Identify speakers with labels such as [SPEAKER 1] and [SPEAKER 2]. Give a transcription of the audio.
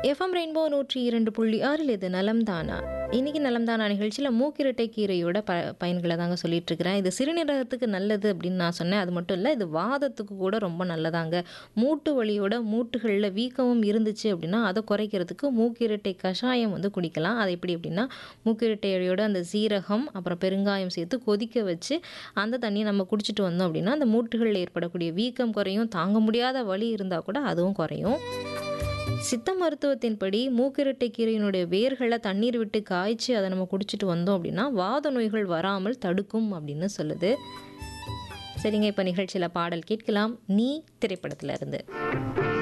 [SPEAKER 1] FM rainbow நூற்றி இரண்டு புள்ளி ஆறில் இது நலம்தானா இன்னைக்கு நலம்தானா நிகழ்ச்சியில் மூக்கிரட்டை கீரையோட ப பயன்களை தாங்க சொல்லிட்டு இருக்கிறேன் இது சிறுநீரகத்துக்கு நல்லது அப்படின்னு நான் சொன்னேன் அது மட்டும் இல்லை இது வாதத்துக்கு கூட ரொம்ப நல்லதாங்க மூட்டு வலியோட மூட்டுகளில் வீக்கமும் இருந்துச்சு அப்படின்னா அதை குறைக்கிறதுக்கு மூக்கிரட்டை கஷாயம் வந்து குடிக்கலாம் அது எப்படி அப்படின்னா மூக்கிரட்டையோட அந்த சீரகம் அப்புறம் பெருங்காயம் சேர்த்து கொதிக்க வச்சு அந்த தண்ணியை நம்ம குடிச்சிட்டு வந்தோம் அப்படின்னா அந்த மூட்டுகளில் ஏற்படக்கூடிய வீக்கம் குறையும் தாங்க முடியாத வலி இருந்தால் கூட அதுவும் குறையும் சித்த மருத்துவத்தின்படி மூக்கிரட்டை கீரையினுடைய வேர்களை தண்ணீர் விட்டு காய்ச்சி அதை நம்ம குடிச்சிட்டு வந்தோம் அப்படின்னா வாத நோய்கள் வராமல் தடுக்கும் அப்படின்னு சொல்லுது சரிங்க இப்போ நிகழ்ச்சியில் பாடல் கேட்கலாம் நீ திரைப்படத்துல இருந்து